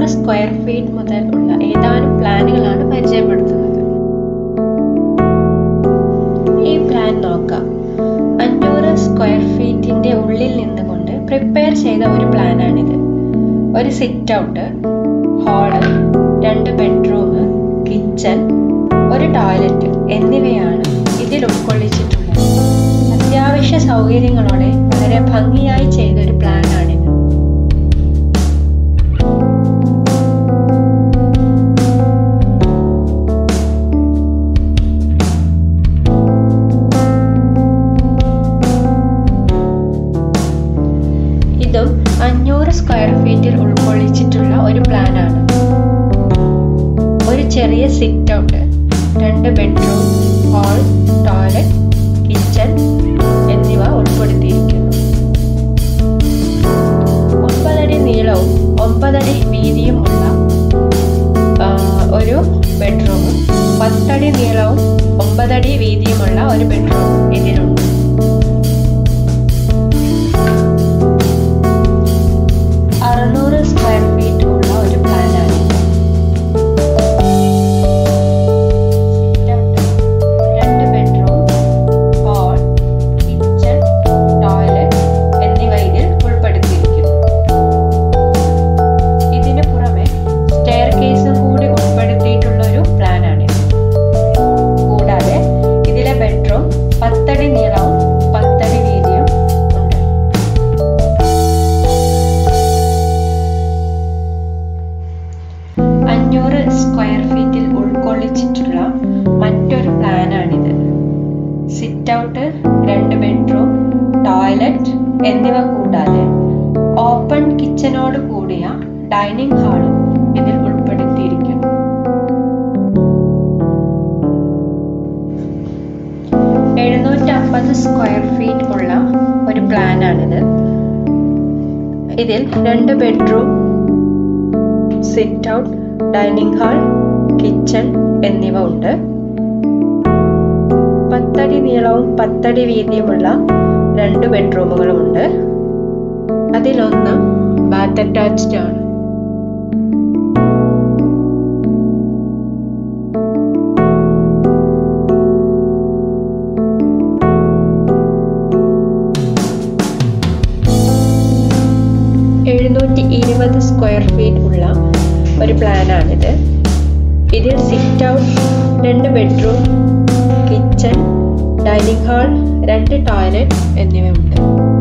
square feet മുതൽ ഉള്ള ഏതാനും പ്ലാനുകളാണ് പരിചയപ്പെടുത്തുന്നത് ഈ പ്ലാൻ നോക്കാം അഞ്ഞൂറ് സ്ക്വയർ ഫീറ്റിന്റെ ഉള്ളിൽ നിന്നുകൊണ്ട് പ്രിപ്പയർ ചെയ്ത ഒരു പ്ലാനാണിത് ഒരു സിറ്റ് ഔട്ട് ഹാള് രണ്ട് ബെഡ്റൂം കിച്ചൺ ഒരു ടോയ്ലറ്റ് എന്നിവയാണ് ഇതിൽ ഉൾക്കൊള്ളിച്ചിട്ടുള്ളത് അത്യാവശ്യ സൗകര്യങ്ങളോടെ വളരെ ഭംഗിയായി ചെയ്ത ഒരു പ്ലാനാണിത് ഇതും അഞ്ഞൂറ് സ്ക്വയർ ഫീറ്റിൽ ഉൾക്കൊള്ളിച്ചിട്ടുള്ള ഒരു പ്ലാനാണ് ഒരു ചെറിയ സിറ്റ് ഔട്ട് രണ്ട് ബെഡ്റൂം ഹാൾ ടോയ്ലറ്റ് കിച്ചൺ എന്നിവ ഉൾപ്പെടുത്തിയിരിക്കുന്നു ഒമ്പതടി നീളവും ഒമ്പതടി വീതിയുമുള്ള ഒരു ബെഡ്റൂമും പത്തടി നീളവും ഒമ്പതടി വീതിയുമുള്ള ഒരു ബെഡ്റൂം ഇതിലുണ്ട് അറുന്നൂറ് സ്ക്വയർ ഫീറ്റ് ഉള്ള ഒരു പ്ലാനാണ് രണ്ട് ബെഡ്റൂം ഹാൾ കിച്ചൺ ടോയ്ലറ്റ് എന്നിവ ഇതിൽ ഉൾപ്പെടുത്തിയിരിക്കുന്നു ഇതിനു പുറമെ സ്റ്റെയർ കേസും കൂടി ഉൾപ്പെടുത്തിയിട്ടുള്ള ഒരു പ്ലാനാണിത് കൂടാതെ ഇതിലെ ബെഡ്റൂം പത്തടി നീളവും പത്തടി വീതിയും ഉണ്ട് അഞ്ഞൂറ് സ്ക്വയർ ഫീറ്റിൽ ഉൾക്കൊള്ളിച്ചിട്ടുള്ള മറ്റൊരു പ്ലാനാണിത് സിറ്റ് ഔട്ട് രണ്ട് ബെഡ്റൂം ടോയ്ലറ്റ് എന്നിവ കൂടാതെ ഓപ്പൺ കിച്ചനോട് കൂടിയ ഡൈനിങ് ഹാളും ഇതിൽ ഉൾപ്പെടുത്തിയിരിക്കുന്നു എഴുന്നൂറ്റി അമ്പത് സ്ക്വയർ ഫീറ്റ് ഉള്ള ഒരു പ്ലാനാണിത് ഇതിൽ രണ്ട് bedroom sit out dining hall kitchen എന്നിവ ഉണ്ട് പത്തടി നീളവും പത്തടി വീതിയുമുള്ള രണ്ട് ബെഡ്റൂമുകളുമുണ്ട് അതിലൊന്ന് ബാത്ത് അറ്റാച്ച്ഡ് ആണ് എഴുന്നൂറ്റി ഇരുപത് സ്ക്വയർ ഫീറ്റ് ഉള്ള ഒരു പ്ലാനാണിത് ഇതിൽ സിറ്റ് ഔട്ട് രണ്ട് ബെഡ്റൂം കിച്ചൺ ഡൈനിങ് ഹാൾ രണ്ട് ടോയ്ലറ്റ് എന്നിവയുണ്ട്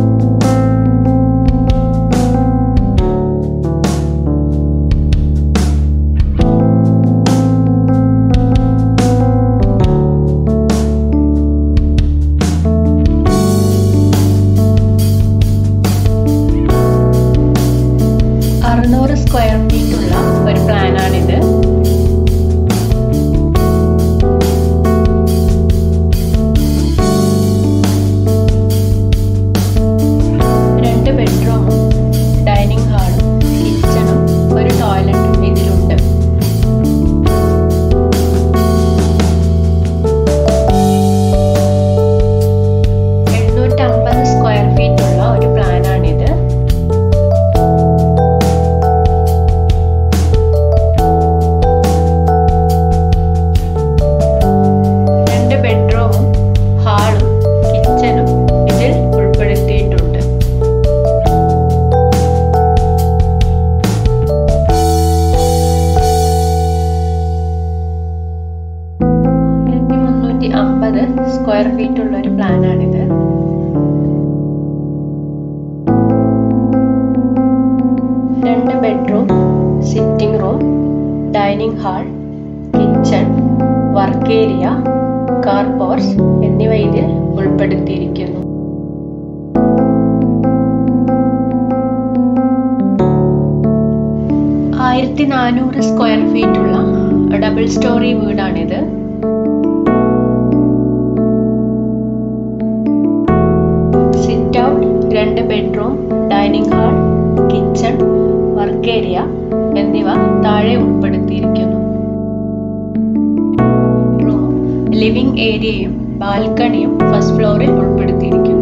അറുന്നൂറ് സ്ക്വയർ ഫീറ്റ് ഉള്ള ഒരു പ്ലാനാണിത് രണ്ട് ബെഡ്റൂമും ഡൈനിങ് ഹാളും കിച്ചണും ഒരു ടോയ്ലറ്റും ഇതിലുണ്ട് എഴുന്നൂറ്റമ്പത് സ്ക്വയർ ഫീറ്റ് ഉള്ള ഒരു പ്ലാനാണിത് രണ്ട് ബെഡ്റൂമും ഹാളും കിച്ചണും ഇതിൽ ഉൾപ്പെടുത്തിയിട്ടുണ്ട് ആയിരത്തി മുന്നൂറ്റി അമ്പത് സ്ക്വയർ ഫീറ്റ് ഉള്ള ഒരു പ്ലാനാണിത് രണ്ട് bedroom sitting room dining hall kitchen work area car porch എന്നിവ ഇതിൽ ഉൾപ്പെടുത്തിയിരിക്കുന്നു ആയിരത്തി നാനൂറ് സ്ക്വയർ ഫീറ്റ് ഉള്ള ഡബിൾ സ്റ്റോറി വീടാണിത് സിറ്റ് ഔട്ട് രണ്ട് bedroom dining hall kitchen work area എന്നിവ താഴെ ഉൾപ്പെടുത്തിയിരിക്കുന്നു ബെഡ്റൂമും ലിവിംഗ് ഏരിയയും ബാൽക്കണിയും ഫസ്റ്റ് ഫ്ലോറിൽ ഉൾപ്പെടുത്തിയിരിക്കുന്നു